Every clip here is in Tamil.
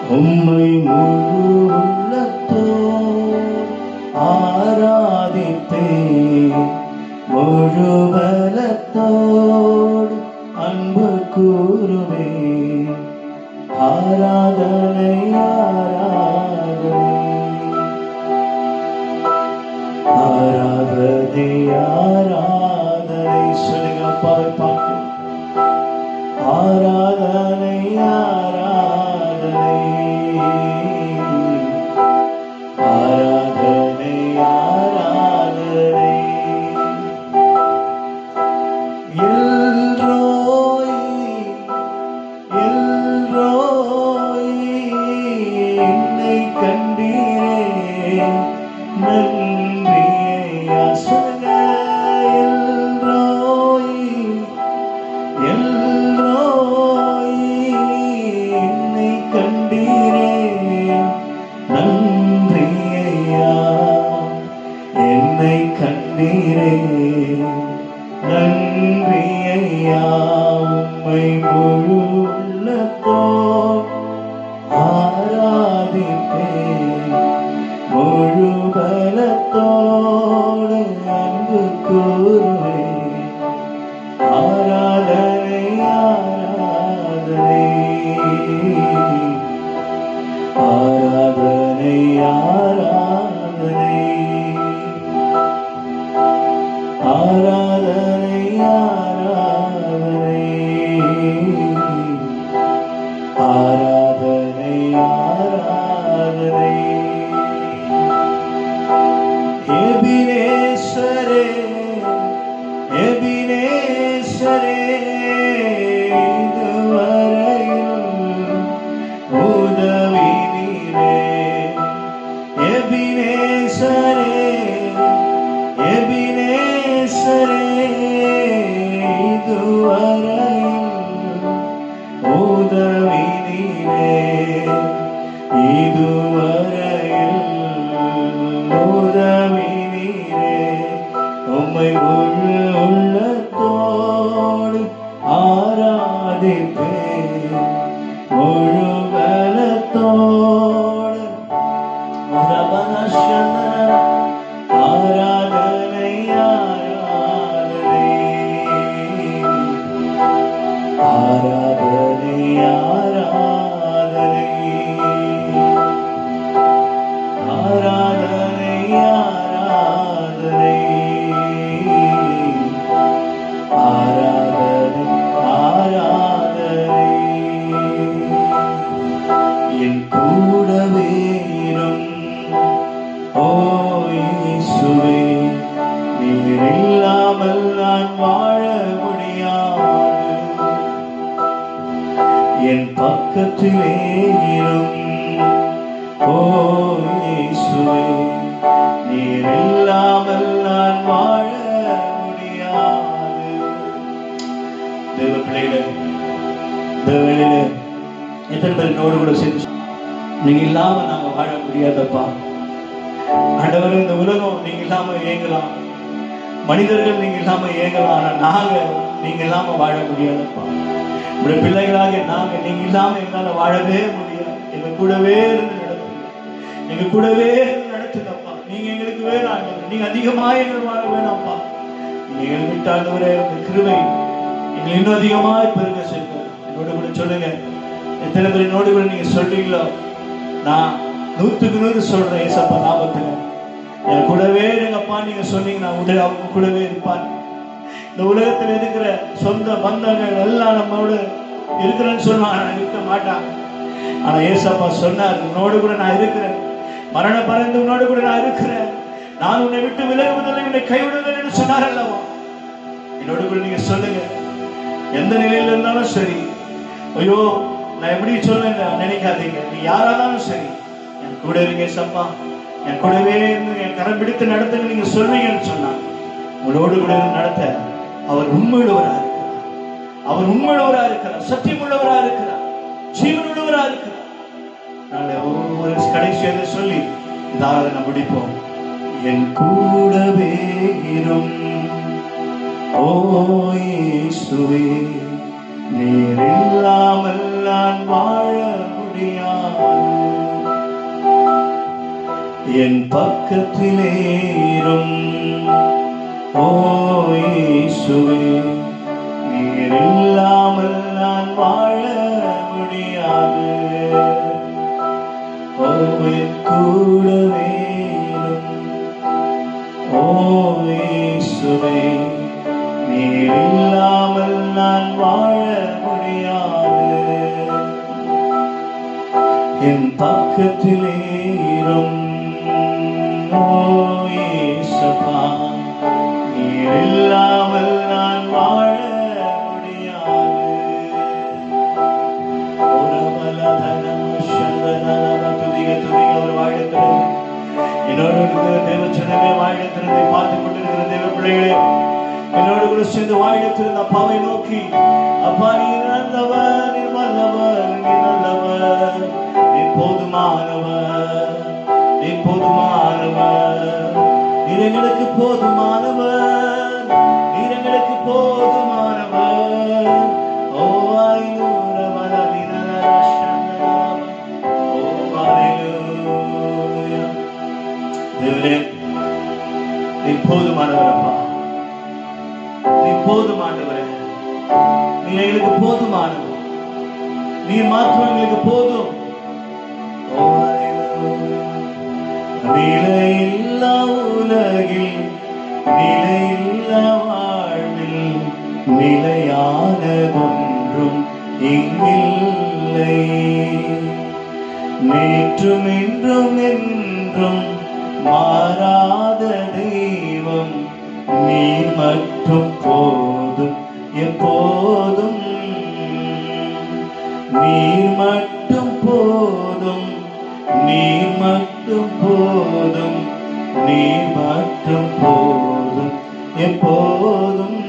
உம்மை முழு உள்ளத்தோடு ஆராதிப்பேன் முழு பலத்தோடு அன்பு கூறுவேன் ஆராதனை ஆராதனை ஆராதனை ஆராதனை சொல்லுங்க அப்பாவை பார்த்து ஆராதனை ஆராதனை ஆராதனை ஆராதனை எல்ரோய் எல்ரோய் என்னை கண்டீரே நன்றியா சொல்லுங்க எல்ரோய் எல்லோய் என்னை கண்டீரே நன்றி ஐயா என்னை கண்டீரே நன்றி ஐயா உம்மை முழு உள்ளத்தோ ஆராதிப்பேன் முழு பலத்தோடு அன்பு கூறுவேன் ஆராதனை ஆராதனை ஆராதனை ஆராதனை ஆராதனை ஆராதனை ஆராதனை ஆராதனை எபினேஸ்வரே எபினேஸ்வரே இதுவரையில் உதவி நீரே எபினேஸ்வரே எபினேஸ்வரே இதுவரையில் உதவி நீரே இதுவரையில் உதவி நீரே உம்மை முழு உள்ளத்தோடு ஆராதிப்பேன் முழு பலத்தோடு ரபனஷன ஆராதனை ஆராதனை ஆராதனை ஆராதனை ஆராதனை ஆராதனை ஆராதனை ஆராதனை என் கூடவே இரும் ஓ இயேசுவே நீர் இல்லாமல் நான் வாழ முடியாது என் பக்கத்திலே இரும் ஓ இயேசுவே நீர் இல்லாமல் நான் வாழ முடியாது தேவ பிள்ளைகளே தேவனிலே எத்தனை பேர் என்னோடு கூட சேர்ந்து நீங்க இல்லாம நாங்க வாழ முடியாதப்பா ஆண்டவர் இந்த உலகம் நீங்க இல்லாம இயங்கலாம் மனிதர்கள் நீங்க இல்லாம இயங்கலாம் ஆனா நாங்க நீங்க இல்லாம வாழ முடியாதப்பா உடைய பிள்ளைகளாக நாங்க நீங்க இல்லாம எங்களால வாழவே முடியாது எங்க கூடவே இருந்து நடத்துங்க எங்க கூடவே இருந்து நடத்துங்கப்பா நீங்க எங்களுக்கு வேணும் ஆண்டவர் நீங்க அதிகமா எங்கள் வாழ வேணாம்ப்பா நீங்க எங்கள் விட்டாண்டவரே இந்த கிருபை எங்களை இன்னும் அதிகமாய் பெருங்க செய்யுங்க என்னோட கூட சொல்லுங்க எத்தனை பேர் என்னோட கூட நீங்க சொல்றீங்களோ நான் நூத்துக்கு நூறு சொல்றேன் ஏசப்பா ஞாபகத்துல என் கூடவே இருங்கப்பா நீங்க சொன்னீங்க நான் உடனே அவங்க கூடவே இருப்பான் இந்த உலகத்துல இருக்கிற சொந்த பந்தங்கள் எல்லாம் நம்மோட இருக்கிறேன்னு சொல்லுவாங்க ஆனா இருக்க மாட்டாங்க ஆனா ஏசப்பா சொன்னார் உன்னோடு கூட நான் இருக்கிறேன் மரண பறந்து உன்னோடு கூட நான் இருக்கிறேன் நான் உன்னை விட்டு விலகுவதில்லை உன்னை கைவிடுவதில்லை என்று சொன்னார் அல்லவா என்னோட கூட நீங்க சொல்லுங்க எந்த நிலையில இருந்தாலும் சரி ஐயோ நான் எப்படி சொல்லுங்க நினைக்காதீங்க நீ யாரானாலும் சரி என் கூட இருங்க சப்பா என் கூடவே இருந்து என் கரம் பிடித்து நடத்துங்க நீங்க சொல்வீங்கன்னு சொன்னா உங்களோடு கூட இருந்து நடத்த அவர் உண்மையுள்ளவரா இருக்கிறார் அவர் உண்மையுள்ளவரா இருக்கிறார் சத்தியம் உள்ளவரா இருக்கிறார் ஜீவன் உள்ளவரா இருக்கிறார் நாளை ஒவ்வொரு கடைசியாக சொல்லி இந்த ஆராதனை முடிப்போம் என் கூடவே இரும் ஓ இயேசுவே நீர் இல்லாமல் நான் வாழ முடியாது முடியாது என் பக்கத்திலேரும் ஓ இயேசுவே நீர் இல்லாமல் நான் வாழ முடியாது ஓ என் கூடவே இரும். ஓ இயேசுவே நீர் இல்லாமல் நான் வாழ முடியாது என் பக்கத்திலேரும் ஓ இயேசப்பா நீர் இல்லாமல் நான் வாழ முடியாது உறவலதனம் சந்தனரவ துதிக துதிக அவர் வாழத்திறது என்னோடு இருக்கிற தேவ ஜனமே வாழத்திறதை பார்த்துக் கொண்டிருக்கிற தேவ பிள்ளைகளே என்னோடு கூட சேர்ந்து வாழத்திருந்த அப்பாவை நோக்கி அப்பா நீ நல்லவர் நீ வல்லவர் நீ நல்லவர் நீ போதுமானவர் நீ போதுமானவர் நீர் எங்களுக்கு போதுமானவர் நீர் எங்களுக்கு போதுமானவர் ஓ ஐநூறு மரதினரஷந்தரம் ஓ ஹalleluya தேவனே நீ போதுமானவர் அப்பா நீ போதுமானவர் நீ எங்களுக்கு போதுமானவர் நீ மாத்திரம் எங்களுக்கு போதும் ஓ ஹalleluya நிலையில்லா உலகில் நிலையில்லா வாழ்வில் நிலையானதொன்றும் இங்கில்லை நேற்றும் இன்றும் என்றும் மாறாத தெய்வம் நீ மட்டும் போதும் எப்போதும் நீர் மட்டும் போதும் நீர் மட்டும் போதும் நீர் மட்டும் போதும் எப்போதும்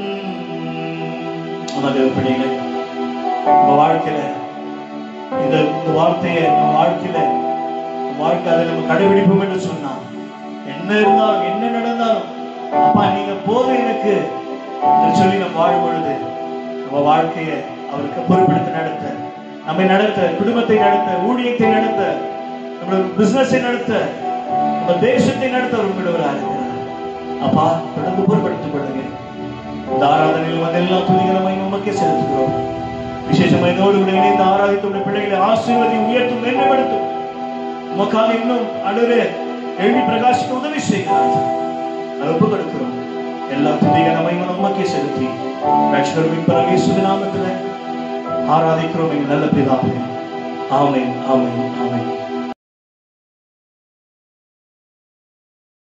நமது பிள்ளைகளை நம்ம வாழ்க்கையில இந்த இந்த வார்த்தையை நம்ம வாழ்க்கையில நம்ம வாழ்க்கை அதை நம்ம கடைபிடிப்போம் என்று சொன்னா என்ன இருந்தாலும் என்ன நடந்தாலும் அப்பா நீங்க போதும் எனக்கு என்று சொல்லி நம்ம வாழும் பொழுது நம்ம வாழ்க்கையை அவருக்கு பொறுப்பெடுத்து நடத்த நம்மை நடத்த குடும்பத்தை நடத்த ஊழியத்தை நடத்த நம்மளோட பிசினஸை நடத்த நம்ம தேசத்தை நடத்த விரும்புகிறவராக இருக்கிறார் அப்பா தொடர்ந்து பொறுப்படுத்திக் கொள்ளுங்க இந்த ஆராதனையில் வந்து எல்லா துதிகளும் உமக்கே செலுத்துகிறோம் விசேஷமா என்னோடு கூட இணைந்து ஆராதித்துடைய பிள்ளைகளை ஆசீர்வதி உயர்த்தும் மேன்மைப்படுத்தும் உமக்காக இன்னும் அழுவே எழுதி பிரகாசிக்க உதவி செய்கிறார் அதை ஒப்பு கொடுக்கிறோம் எல்லா துதிகளும் உமக்கே செலுத்தி ரட்சகர் மீட்பராக இயேசுவின் நாமத்தில் ஆராதிக்கிறோம் எங்கள் நல்ல பிதாவே ஆமென் ஆமென் ஆமென்